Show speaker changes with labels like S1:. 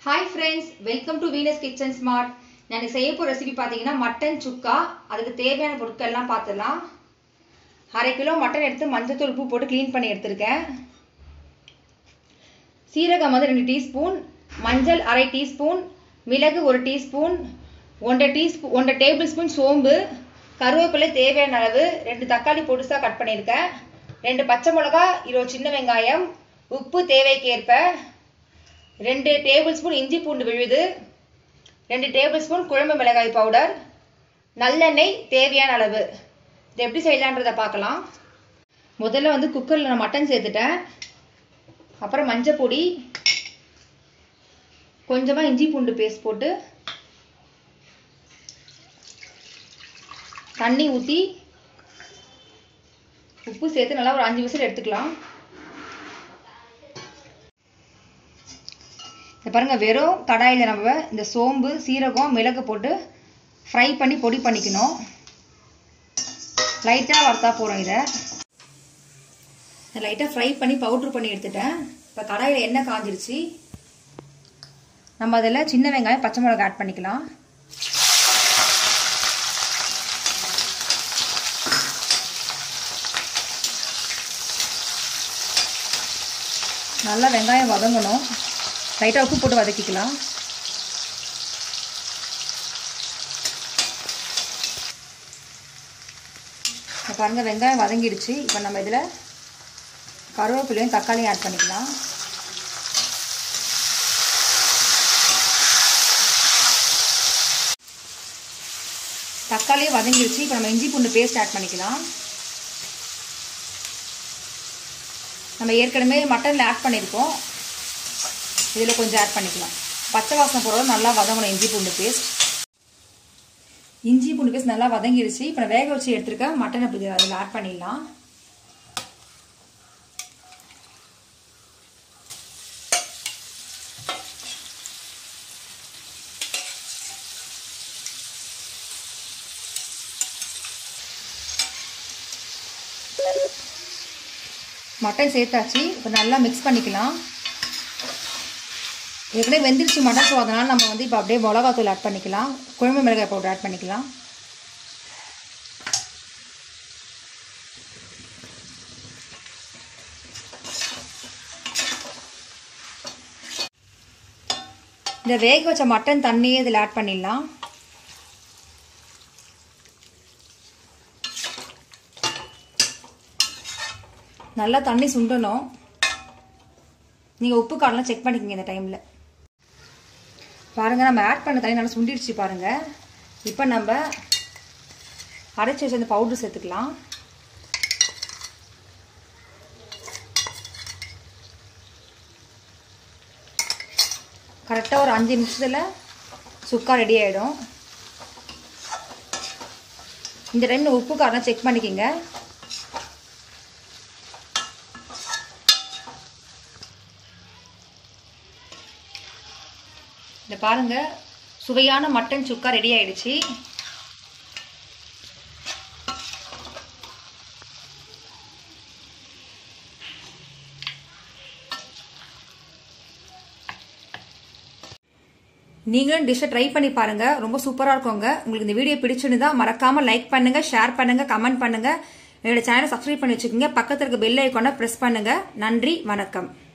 S1: hi friends welcome to Venus kitchen smart நான் செய்ய போகிற ரெசிபி பார்த்தீங்கன்னா மட்டன் சுக்கா அதுக்கு தேவையான பொருட்கள்லாம் பார்த்துடலாம் அரை கிலோ மட்டன் எடுத்து மஞ்சத்தூள் உப்பு போட்டு க்ளீன் பண்ணி எடுத்திருக்கேன் சீரகம் வந்து ரெண்டு டீஸ்பூன் மஞ்சள் அரை டீஸ்பூன் மிளகு ஒரு டீஸ்பூன் ஒன்றரை டீஸ்பூ ஒன்றரை டேபிள் ஸ்பூன் சோம்பு கருவேப்பிலை தேவையான அளவு ரெண்டு தக்காளி பொடுசாக கட் பண்ணியிருக்கேன் ரெண்டு பச்சை மிளகா இருபது சின்ன வெங்காயம் உப்பு தேவைக்கேற்ப ரெண்டு டேபிள் ஸ்பூன் இஞ்சி பூண்டு விழுது ரெண்டு டேபிள் ஸ்பூன் குழம்பு மிளகாய் பவுடர் நல்லெண்ணெய் தேவையான அளவு இது எப்படி செய்யலான்றதை பார்க்கலாம் முதல்ல வந்து குக்கரில் நான் மட்டன் சேர்த்துட்டேன் அப்புறம் மஞ்சள் பொடி கொஞ்சமாக இஞ்சி பூண்டு பேஸ்ட் போட்டு தண்ணி ஊற்றி உப்பு சேர்த்து நல்லா ஒரு அஞ்சு விசில் எடுத்துக்கலாம் இந்த பாருங்க வெறும் கடாயில் நம்ம இந்த சோம்பு சீரகம் மிளகு போட்டு ஃப்ரை பண்ணி பொடி பண்ணிக்கணும் லைட்டாக வறுத்தா போகிறோம் இதை லைட்டாக ஃப்ரை பண்ணி பவுட்ரு பண்ணி எடுத்துட்டேன் இப்போ கடாயில் எண்ணெய் காஞ்சிருச்சு நம்ம அதில் சின்ன வெங்காயம் பச்சை மிளகாய் ஆட் பண்ணிக்கலாம் நல்லா வெங்காயம் வதங்கணும் லைட்டாக உப்பு போட்டு வதக்கிக்கலாம் பாருங்கள் வெங்காயம் வதங்கிடுச்சு இப்போ நம்ம இதில் கருவேப்பிலையும் தக்காளியும் ஆட் பண்ணிக்கலாம் தக்காளியும் வதங்கிடுச்சு இப்போ நம்ம இஞ்சி பூண்டு பேஸ்ட் ஆட் பண்ணிக்கலாம் நம்ம ஏற்கனவே மட்டனில் ஆட் பண்ணியிருக்கோம் இதில் கொஞ்சம் ஆட் பண்ணிக்கலாம் பச்சை வாசனை போடுறது நல்லா வதங்கணும் இஞ்சி பூண்டு பேஸ்ட் இஞ்சி பூண்டு பேஸ்ட் நல்லா வதங்கிடுச்சு இப்போ நான் வேக வச்சு எடுத்துருக்கேன் மட்டன் அப்படி அதில் ஆட் பண்ணிடலாம் மட்டன் சேர்த்தாச்சு இப்போ நல்லா மிக்ஸ் பண்ணிக்கலாம் ஏற்கனவே வெந்திருச்சு மட்டன் ஸோ அதனால் நம்ம வந்து இப்போ அப்படியே மிளகாத்தூள் ஆட் பண்ணிக்கலாம் குழம்பு மிளகாய் பவுடர் ஆட் பண்ணிக்கலாம் இந்த வேக வச்ச மட்டன் தண்ணியே இதில் ஆட் பண்ணிடலாம் நல்லா தண்ணி சுண்டணும் நீங்கள் உப்பு காரெலாம் செக் பண்ணிக்கோங்க இந்த டைமில் பாருங்கள் நம்ம ஆட் பண்ண தண்ணி நல்லா சுண்டிடுச்சு பாருங்கள் இப்போ நம்ம அரைச்சி வச்ச அந்த பவுட்ரு சேர்த்துக்கலாம் கரெக்டாக ஒரு அஞ்சு நிமிஷத்தில் சுக்கா ரெடி ஆகிடும் இந்த டைம் உப்பு காரெலாம் செக் பண்ணிக்கோங்க இந்த பாருங்க சுவையான மட்டன் சுக்கா ரெடி ஆயிடுச்சு நீங்களும் டிஷ்ஷை ட்ரை பண்ணி பாருங்க ரொம்ப சூப்பராக இருக்குங்க உங்களுக்கு இந்த வீடியோ பிடிச்சிருந்தா மறக்காம லைக் பண்ணுங்க ஷேர் பண்ணுங்க கமெண்ட் பண்ணுங்க என்னோட சேனலை சப்ஸ்கிரைப் பண்ணி வச்சுக்கோங்க பக்கத்தில் இருக்க பெல் ஐக்கானை ப்ரெஸ் பண்ணுங்க நன்றி வணக்கம்